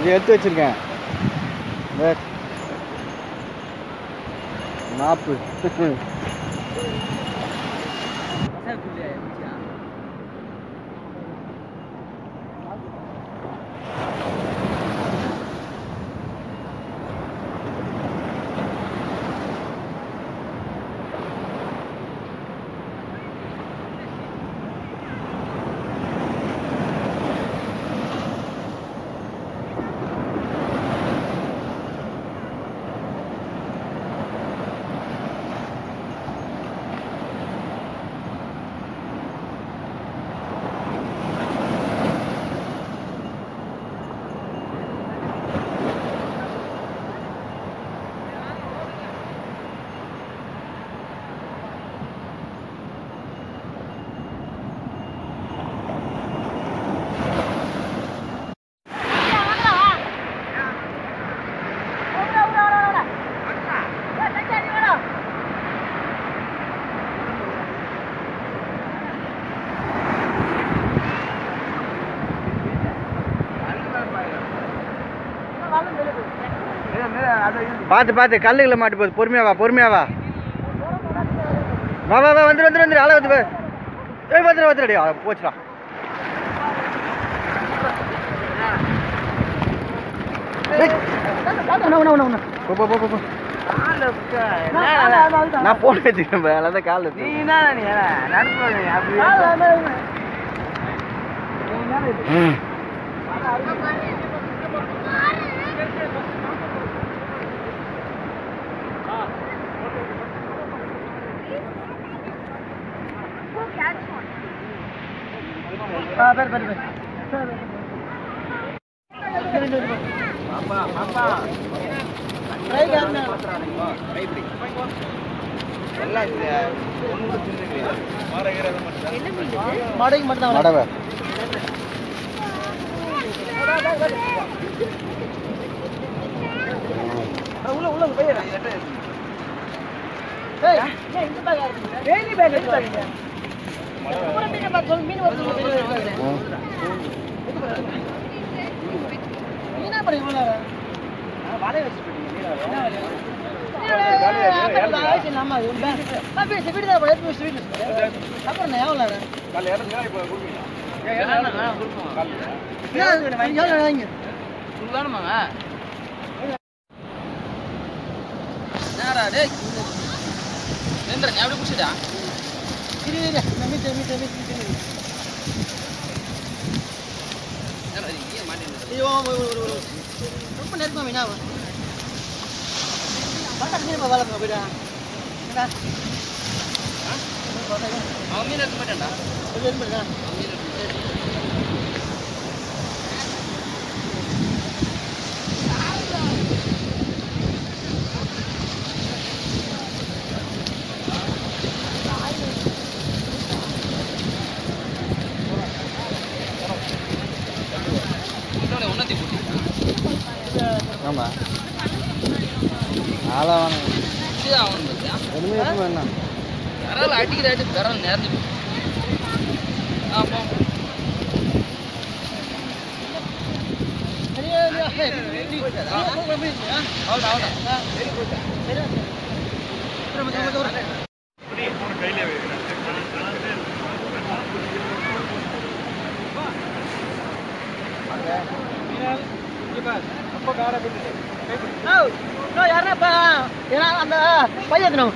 இது எடுத்து வச்சிருக்கேன் இந்த மாப்பு பார்த்து பார்த்து கல்லுகளை மாட்டு போகுது பொறுமையா வா பொறுமையா வா வா வா வா வந்துரு வந்துரு வந்துரு ஆளை வந்து ஏய் வந்துரு வந்துருடி ஆ, போச்சுடா ஏய். போ போ போ போ, போ நான் போன் வச்சுக்கிறேன் பா, அதான் கால் ம் மடவை என்னடா டேய் நின்றேன் அப்படி பிடிச்சிட்டா என்னடா இது ஏன் மாட்டேங்குது அவன் மீன் எடுக்க மாட்டான்டா அவன் மீன் எடுக்க இன்னொன்னு ஒன்றத்தி போட்டு ஆமாம் ஆளா வேணும் இதுதான் அவன் பார்த்தியா ஒன்றுமே எடுத்து வேணாம் விரல் அடிக்கிற அடி விரல் நிறைஞ்சு போச்சு. ஆ போ அவ்வளோ அவ்வளோ அந்த பையன்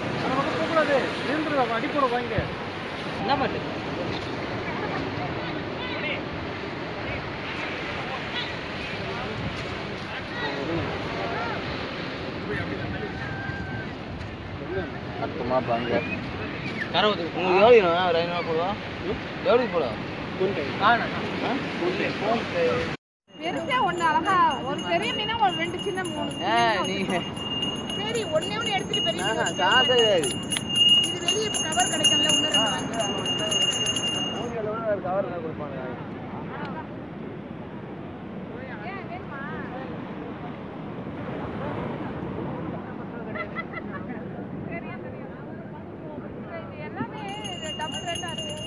என்ன பாட்டு அத்தமா பாங்க கரவத்து உங்களுக்கு எவ்வளோ வேணும் ஒரு ஐநூறுவா போடுவா எவ்வளோ போடுவா பெருசா ஒண்ணு அழகா ஒரு பெரிய மீனா ஒரு ரெண்டு சின்ன மூணு ஏ நீங்க சரி ஒண்ணே ஒண்ணு எடுத்துட்டு பெரிய மீன் வச்சுட்டு காசு இது வெளியே கவர் கிடைக்கும்ல ஒண்ணு ரெண்டு வாங்கி ஏன் வேணுமா தெரியும் தெரியும் இது எல்லாமே டபுள் ரேட்டா இருக்கு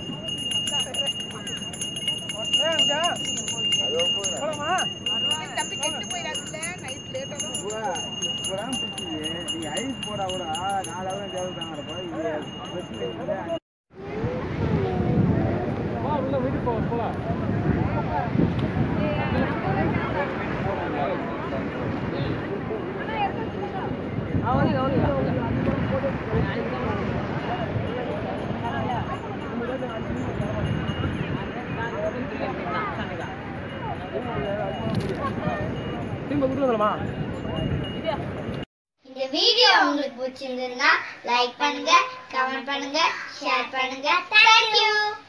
தம்பி கெட்டு இப்பதான் பிடிச்சிது நீ ஐஸ் போடா கூட நாலு அவரம் தேவைதாங்கிறப்ப இது பிரச்சனை இல்லை இந்த வீடியோ உங்களுக்கு பிடிச்சிருந்ததுன்னா லைக் பண்ணுங்க கமெண்ட் பண்ணுங்க ஷேர் பண்ணுங்க தேங்க்யூ